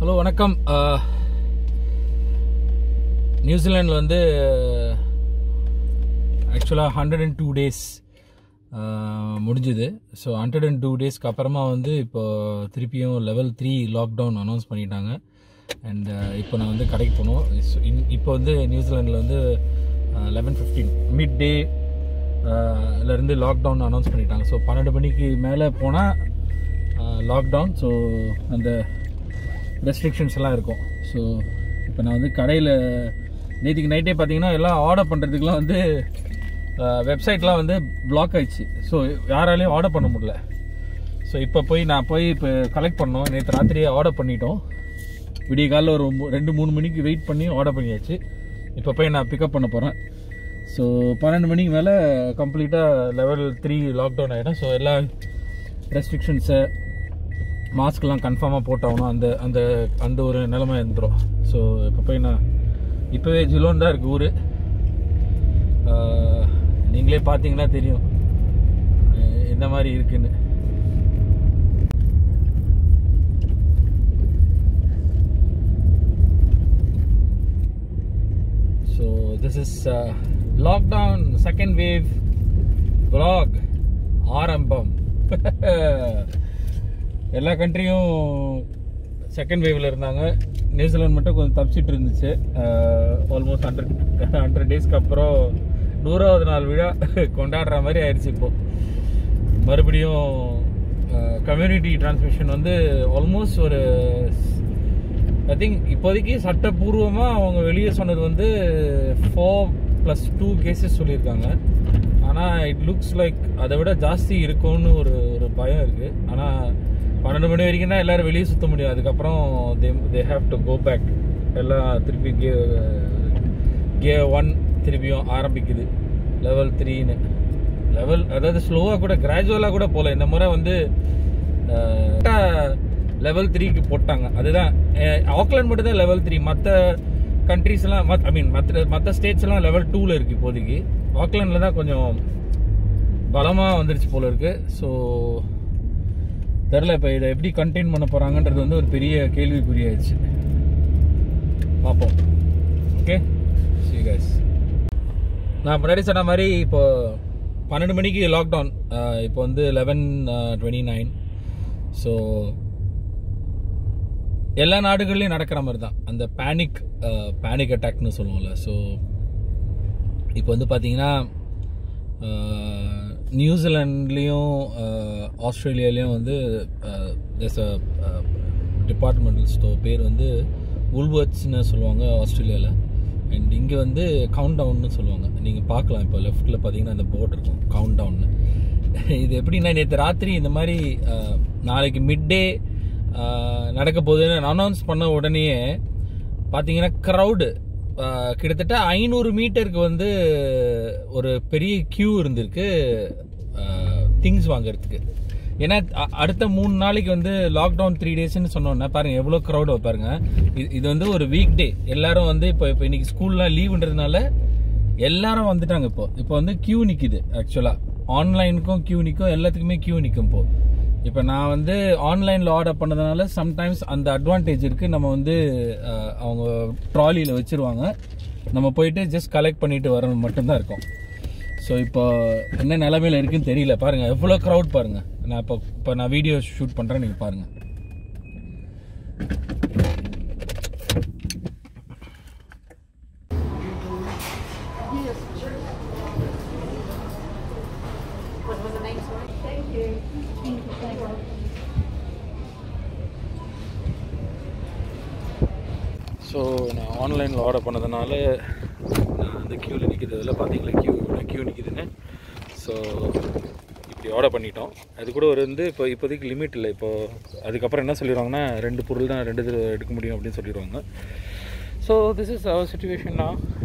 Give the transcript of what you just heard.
hello வணக்கம் நியூசிலாண்டில் வந்து ஆக்சுவலாக ஹண்ட்ரட் அண்ட் டூ டேஸ் முடிஞ்சுது ஸோ ஹண்ட்ரட் அண்ட் டூ டேஸ்க்கு அப்புறமா வந்து இப்போ திருப்பியும் லெவல் த்ரீ லாக்டவுன் அனௌன்ஸ் பண்ணிட்டாங்க அண்ட் இப்போ நான் வந்து கடைக்கு போகணும் It's- இன்- இப்போ வந்து நியூசிலாண்டில் வந்து லெவன் ஃபிஃப்டீன் மிட் டே இருந்து லாக்டவுன் அனௌன்ஸ் பண்ணிட்டாங்க ஸோ பன்னெண்டு மணிக்கு மேலே போனால் லாக்டவுன் ஸோ அந்த ரெஸ்ட்ரிக்ஷன்ஸ் எல்லாம் இருக்கும் ஸோ இப்போ நான் வந்து கடையில் நேற்றுக்கு நைட்டே பார்த்தீங்கன்னா எல்லாம் ஆர்டர் பண்ணுறதுக்குலாம் வந்து வெப்சைட்லாம் வந்து பிளாக் ஆயிடுச்சு ஸோ யாராலையும் ஆர்டர் பண்ண முடியல ஸோ இப்போ போய் நான் போய் இப்போ கலெக்ட் பண்ணோம் நேற்று ராத்திரியே ஆர்டர் பண்ணிட்டோம் விடிய காலைல ஒரு மூ- ரெண்டு மூணு மணிக்கு வெயிட் பண்ணி ஆர்டர் பண்ணியாச்சு இப்போ போய் நான் பிக்கப் பண்ண போகிறேன் ஸோ பன்னெண்டு மணிக்கு மேலே கம்ப்ளீட்டாக லெவல் த்ரீ லாக்டவுன் ஆகிடும் ஸோ எல்லா ரெஸ்ட்ரிக்ஷன்ஸை மாஸ்க்லாம் கன்ஃபார்மாக போட்டாகணும் அந்த அந்த அந்த ஒரு நிலைமை இருந்துடும் ஸோ இப்போ போய் நான் இப்போவே ஜிலோன் தான் இருக்குது ஊர் நீங்களே பார்த்தீங்கன்னா தெரியும் அஹ் என்ன மாதிரி இருக்குன்னு so this is lockdown second wave vlog ஆரம்பம் எல்லா கண்ட்ரியும் செகண்ட் வேவ்ல இருந்தாங்க நியூசிலாந்து மட்டும் கொஞ்சம் தப்பிச்சிட்டு இருந்துச்சு ஆல்மோஸ்ட் ஹண்ட்ரட் ஹண்ட்ரட் டேஸ்க்கு அப்புறம் நூறாவது நாள் விழா கொண்டாடுற மாதிரி ஆயிடுச்சு இப்போ மறுபடியும் கம்யூனிட்டி டிரான்ஸ்மிஷன் வந்து ஆல்மோஸ்ட் ஒரு ஐ திங்க் இப்போதைக்கு சட்டப்பூர்வமாக அவங்க வெளியே சொன்னது வந்து ஃபோர் ப்ளஸ் டூ கேசஸ் சொல்லியிருக்காங்க ஆனால் இட் லுக்ஸ் லைக் அதை விட ஜாஸ்தி இருக்கும்னு ஒரு ஒரு பயம் இருக்குது ஆனால் பன்னெண்டு மணி வரைக்கும் தான் எல்லோரும் வெளியே சுற்ற முடியும் அதுக்கப்புறம் they they have to go back எல்லாம் திருப்பி கே கே ஒன் திருப்பியும் ஆரம்பிக்குது லெவல் த்ரீன்னு லெவல் அதாவது ஸ்லோவாக கூட கிராஜுவலாக கூட போகல இந்த முறை வந்து லெவல் த்ரீக்கு போட்டாங்க அதுதான் ஆக்லாண்ட் மட்டும் தான் லெவல் த்ரீ மற்ற கண்ட்ரீஸ்லாம் ஐ மீன் மற்ற மற்ற ஸ்டேட்ஸ்லாம் லெவல் டூவில் இருக்குது இப்போதைக்கு ஆக்லாண்டில் தான் கொஞ்சம் பலமாக வந்துருச்சு போல இருக்கு ஸோ தெரில இப்போ இதை எப்படி கண்டெயின் பண்ண போகிறாங்கன்றது வந்து ஒரு பெரிய கேள்விக்குறியாயிடுச்சு பார்ப்போம் ஓகே சி guys நான் முன்னாடி சொன்ன மாதிரி இப்போ பன்னெண்டு மணிக்கு லாக்டவுன் இப்போ வந்து லெவன் டுவெண்ட்டி நைன் ஸோ எல்லா நாடுகள்லையும் நடக்கிற மாதிரி தான் அந்த பேனிக் பேனிக் அட்டாக்னு சொல்லுவோம்ல ஸோ இப்போ வந்து பார்த்தீங்கன்னா நியூசிலாண்ட்லேயும் ஆஸ்திரேலியாலேயும் வந்து டிபார்ட்மெண்டல் ஸ்டோர் பேர் வந்து உல்வர்ட்ஸ்னு சொல்லுவாங்க ஆஸ்திரேலியாவில் அண்ட் இங்கே வந்து கவுண்ட் டவுன்னு சொல்லுவாங்க நீங்கள் பார்க்கலாம் இப்போ லெஃப்ட்டில் பார்த்தீங்கன்னா அந்த போர்டு இருக்கும் கவுண்ட் டவுன்னு இது எப்படின்னா நேற்று ராத்திரி இந்த மாதிரி அஹ், நாளைக்கு மிட் டே நடக்க போகுதுன்னு அனௌன்ஸ் பண்ண உடனேயே பார்த்தீங்கன்னா க்ரௌடு கிட்டத்தட்ட ஐநூறு மீட்டருக்கு வந்து ஒரு பெரிய கியூ இருந்திருக்கு திங்ஸ் வாங்குறதுக்கு ஏன்னா அ- அடுத்த மூணு நாளைக்கு வந்து லாக்டவுன் த்ரீ டேஸ்னு சொன்னோன்னே பாருங்க எவ்வளோ க்ரௌடு பாருங்க இது இது வந்து ஒரு வீக் டே எல்லாரும் வந்து இப்போ இப்போ இன்னைக்கு ஸ்கூல்லாம் லீவுன்றதுனால எல்லாரும் வந்துட்டாங்க இப்போ இப்போ வந்து கியூ நிக்குது ஆக்சுவலா ஆன்லைனுக்கும் கியூ நிக்கும் எல்லாத்துக்குமே கியூ நிக்கும் இப்போ இப்போ நான் வந்து ஆன்லைனில் ஆர்டர் பண்ணதுனால சம்டைம்ஸ் அந்த அட்வான்டேஜ் இருக்கு நம்ம வந்து அஹ், அவங்க ட்ராலியில் வச்சிருவாங்க நம்ம போயிட்டு ஜஸ்ட் கலெக்ட் பண்ணிட்டு வர மட்டும்தான் இருக்கும் ஸோ இப்போ என்ன நிலமையில இருக்குன்னு தெரியல பாருங்க எவ்வளோ க்ரௌட் பாருங்க நான் இப்போ இப்போ நான் வீடியோ ஷூட் பண்றேன் நீங்க பாருங்க ஸோ நான் ஆன்லைனில் ஆர்டர் பண்ணதுனால நான் அந்த க்யூவில் நிற்கிறதுல பார்த்தீங்களா க்யூ க்யூ நிற்கிதுன்னு ஸோ இப்படி ஆர்டர் பண்ணிட்டோம் அது கூட ஒரு வந்து இப்போ இப்போதைக்கு லிமிட் இல்லை இப்போ அதுக்கப்புறம் என்ன சொல்லிடுவாங்கன்னா ரெண்டு பொருள் தான் ரெண்டு இது எடுக்க முடியும் அப்படின்னு சொல்லிடுவாங்க so this is our situation நான்